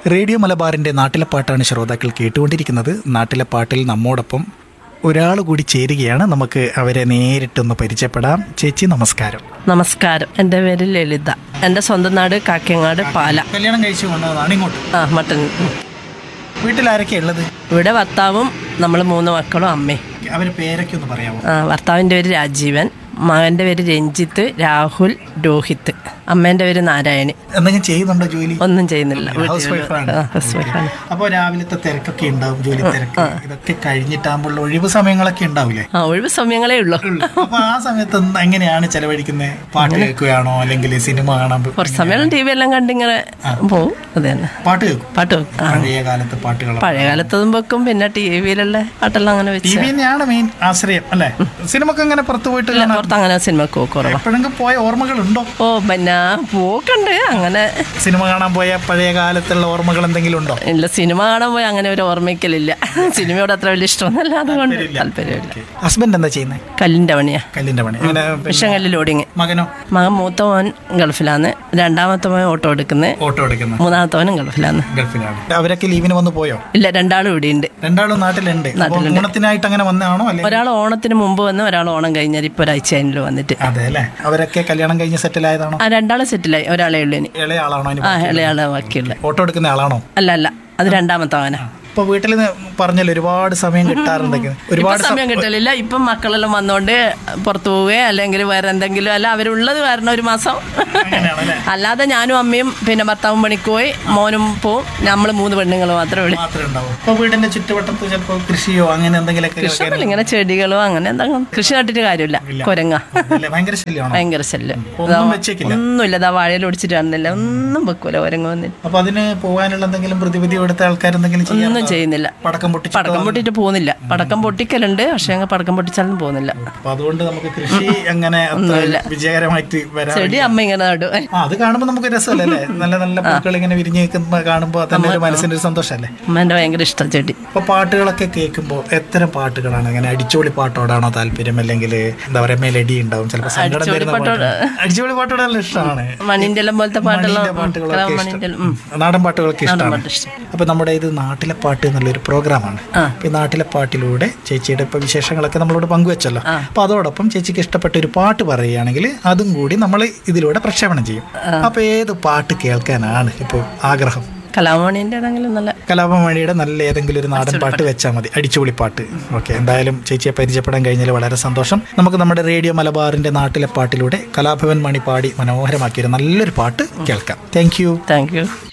Radio മലബാറിന്റെ നാട്ടിലെ പാട്ടാണ് ശ്രോതാക്കൾ കേട്ടുകൊണ്ടിരിക്കുന്നത് നാട്ടിലെ പാട്ടിൽ നമ്മോടൊപ്പം ഒരാൾ കൂടി ചേരുകയാണ് നമുക്ക് അവരെ നേരിട്ടൊന്ന് പരിചയപ്പെടാം ചേച്ചി നമസ്കാരം നമസ്കാരം എൻ്റെ പേര് ലളിത എൻ്റെ സ്വന്തം നാട് കാക്കങ്ങാട് പാല കല്യാണം കഴിച്ചു കൊണ്ടതാണ് ഇങ്ങോട്ട് ആ മട്ടൻ വീട്ടിൽ ആരൊക്കെയാ ഉള്ളത് ഇവിടെ ഭർത്താവും നമ്മൾ മൂന്ന് മക്കളും അമ്മയും അവരെ പേരൊക്കെ ഒന്ന് പറയാമോ ആ, ഭർത്താവിൻ്റെ പേര് രാജീവൻ മകൻ്റെ പേര് രഞ്ജിത്ത് രാഹുൽ രോഹിത്ത് അമ്മേൻ്റെ പേര് നാരായണി എന്തെങ്കിലും ചെയ്യുന്നുണ്ടോ ജോലി ഒന്നും ചെയ്യുന്നില്ല ഹൗസ് വൈഫാണ് ആ, ഹൗസ് വൈഫാണ് അപ്പോൾ രാവിലത്തെ തിരക്കൊക്കെ ഉണ്ടാവും ജോലി തിരക്ക് ഇതൊക്കെ കഴിഞ്ഞിട്ടാകുമ്പോൾ ഒഴിവ് സമയങ്ങളൊക്കെ ഉണ്ടാവില്ലേ ആ ഒഴിവ് സമയങ്ങളേ ഉള്ളൂ അപ്പൊ ആ സമയത്ത് എന്ത് എങ്ങനെയാണ് ചെലവഴിക്കുന്നത് പാട്ട് കേൾക്കുകയാണോ അല്ലെങ്കിൽ സിനിമ കാണാൻ പോ- കുറച്ച് സമയം ടി വി എല്ലാം കണ്ടിങ്ങനെ പോവും അത് തന്നെ പാട്ട് കേൾക്കും പാട്ട് വെക്കും ആ പഴയ കാലത്ത് പാട്ടുകൾ പഴയ കാലത്തതും വെക്കും പിന്നെ ടി വിയിലുള്ള പാട്ടെല്ലാം അങ്ങനെ ടി വെച്ച് വി തന്നെയാണ് മെയിൻ ആശ്രയം അല്ലേ സിനിമക്ക് അങ്ങനെ പുറത്തു പോയിട്ട് ഇല്ല, കാണാൻ പുറത്ത് അങ്ങനെ സിനിമക്ക് പോകും കുറവാണ് എപ്പോഴെങ്കിലും പോയ ഓർമ്മകളുണ്ടോ ഓ പിന്നെ പോക്കുണ്ട് അങ്ങനെ സിനിമ കാണാൻ പോയ പഴയ കാലത്തുള്ള ഓർമ്മകൾ എന്തെങ്കിലും ഉണ്ടോ ഇല്ല സിനിമ കാണാൻ പോയി അങ്ങനെ ഒരു ഓർമ്മിക്കലില്ല സിനിമയോട് അത്ര വലിയ ഇഷ്ടമൊന്നുമല്ല അതുകൊണ്ട് താല്പര്യമില്ല ഹസ്ബൻഡ് എന്താ ചെയ്യുന്നത് കല്ലിൻ്റെ പണിയാ കല്ലിന്റെ പണി അങ്ങനെ പിന്നെ വിഷങ്കല്ല് ലോഡിങ് മകനോ മകൻ മൂത്ത മോൻ ഗൾഫിലാണ് രണ്ടാമത്തെ മോൻ ഓട്ടോ എടുക്കുന്നത് ഓട്ടോ എടുക്കുന്ന മൂന്നാമത്തെ മോനും ഗൾഫിലാണ് ഗൾഫിലാണ് അവരൊക്കെ ലീവിന് വന്ന് പോയോ ഇല്ല രണ്ടാളും ഇവിടെ ഉണ്ട് രണ്ടാളും നാട്ടിലുണ്ട് അപ്പൊ ഓണത്തിനായിട്ട് അങ്ങനെ വന്നതാണോ അല്ലെ ഒരാൾ ഓണത്തിന് മുമ്പ് വന്ന് ഒരാൾ ഓണം കഴിഞ്ഞാൽ ഇപ്പോൾ ഒരാഴ്ച അതിൽ വന്നിട്ട് അതെ അല്ലേ അവരൊക്കെ കല്യാണം കഴിഞ്ഞ് സെറ്റിൽ ആയതാണോ ആ രണ്ടാളും സെറ്റിലായി ഒരാളെ ഉള്ളൂ ഇനി ഇളയ ആളാണോ അതിന് ആ ഇളയാളെ ബാക്കിയുള്ള ഓട്ടോ എടുക്കുന്ന ആളാണോ അല്ല അല്ല അത് രണ്ടാമത്തെ അവനാ ഇപ്പൊ വീട്ടിൽ പറഞ്ഞല്ലോ ഒരുപാട് സമയം കിട്ടാറുണ്ടെങ്കിൽ ഇപ്പൊ ഒരുപാട് സ- സമയം കിട്ടലില്ല ഇപ്പം മക്കളെല്ലാം വന്നോണ്ട് പുറത്തു പോവുകയോ അല്ലെങ്കിൽ വേറെ എന്തെങ്കിലും അല്ല അവരുള്ളത് കാരണം ഒരു മാസം അങ്ങനെയാണല്ലേ? അല്ലാതെ ഞാനും അമ്മയും പിന്നെ ഭർത്താവും പണിക്ക് പോയി മോനും പോവും നമ്മൾ മൂന്ന് പെണ്ണുങ്ങൾ മാത്രമേ ഉള്ളൂ മാത്രമേ ഉണ്ടാവൂ ഇപ്പൊ വീടിന്റെ ചുറ്റുവട്ടത്ത് ചിലപ്പോ കൃഷിയോ അങ്ങനെ എന്തെങ്കിലുമൊക്കെ കൃഷിയൊന്നുമില്ല ഇങ്ങനെ ചെടികളോ അങ്ങനെ എന്തെങ്കിലും കൃഷി നട്ടിട്ട് കാര്യമില്ല കുരങ്ങ അല്ലേ? ഭയങ്കര ശല്യമാണോ ഭയങ്കര ശല്യം ഒന്നും വെച്ചേക്കില്ല ഒന്നുമില്ല ഇതാ വാഴയിൽ ഒടിച്ചിട്ട് കാണുന്നില്ല ഒന്നും വെക്കൂല കുരങ്ങ വന്നിട്ട് അപ്പൊ അതിന് പോകാനുള്ള എന്തെങ്കിലും പ്രതിവിധി എടുത്ത ആൾക്കാരെന്തെങ്കിലും ചെയ്യാൻ ഒന്നും ചെയ്യുന്നില്ല പടക്കം പൊട്ടിച്ചു പടക്കം പൊട്ടിട്ട് പോകുന്നില്ല പടക്കം പൊട്ടിക്കലുണ്ട് പക്ഷെ അങ്ങ് പടക്കം പൊട്ടിച്ചാലും പോകുന്നില്ല അപ്പൊ അതുകൊണ്ട് നമുക്ക് കൃഷി അങ്ങനെ അത്ര വിജയകരമായിട്ട് വരാൻ ചെടി അമ്മ ഇങ്ങനെ നടും ആ അത് കാണുമ്പോ നമുക്ക് രസമല്ലേ അല്ലേ നല്ല നല്ല പൂക്കൾ ഇങ്ങനെ വിരിഞ്ഞ് നിൽക്കുന്ന കാണുമ്പോ തന്നെ ഒരു മനസ്സിന്റെ ഒരു സന്തോഷമല്ലേ അമ്മേൻ്റെ ഭയങ്കര ഇഷ്ടം ചെടി അപ്പൊ പാട്ടുകളൊക്കെ കേൾക്കുമ്പോൾ എത്തരം പാട്ടുകളാണ് അങ്ങനെ അടിച്ചോളി പാട്ടോടാണോ താല്പര്യം അല്ലെങ്കിൽ എന്താ പറയാ മെലഡി ഉണ്ടാവും ചിലപ്പോൾ സങ്കടം അടിച്ചുപൊളി തരുന്ന പാട്ടോട്. പാട്ട് അടിച്ചോളി പാട്ടോട് നല്ല ഇഷ്ടമാണ് മണിൻ്റെ എല്ലാം പോലത്തെ പാട്ടെല്ലാം മണിന്റെ പാട്ടുകളൊക്കെ ഇഷ്ടം. മണിൻ്റെ ഉം. നാടൻ പാട്ടുകളൊക്കെ ഇഷ്ടമാണ് പാട്ട് ഇഷ്ടം. അപ്പൊ നമ്മുടെ ഇത് നാട്ടിലെ പാട്ട് എന്നുള്ളൊരു പ്രോഗ്രാമാണ് അപ്പൊ ഈ നാട്ടിലെ പാട്ടിലൂടെ ചേച്ചിയുടെ ഇപ്പൊ വിശേഷങ്ങളൊക്കെ നമ്മളോട് പങ്കുവെച്ചല്ലോ അപ്പൊ അതോടൊപ്പം ചേച്ചിക്ക് ഇഷ്ടപ്പെട്ട ഒരു പാട്ട് പറയുകയാണെങ്കിൽ അതും കൂടി നമ്മൾ ഇതിലൂടെ പ്രക്ഷേപണം ചെയ്യും അപ്പൊ ഏത് പാട്ട് കേൾക്കാനാണ് ഇപ്പോൾ ആഗ്രഹം കലാമണിൻ്റെ ആണെങ്കിലും നല്ല കലാപമണിയുടെ നല്ല ഏതെങ്കിലും ഒരു നാടൻ പാട്ട് വെച്ചാൽ മതി അടിച്ചുപൊളി പാട്ട് ഓക്കെ എന്തായാലും ചേച്ചിയെ പരിചയപ്പെടാൻ കഴിഞ്ഞാൽ വളരെ സന്തോഷം നമുക്ക് നമ്മുടെ റേഡിയോ മലബാറിന്റെ നാട്ടിലെ പാട്ടിലൂടെ കലാഭവൻ മണി പാടി മനോഹരമാക്കിയൊരു നല്ലൊരു പാട്ട് കേൾക്കാം താങ്ക് യു താങ്ക് യു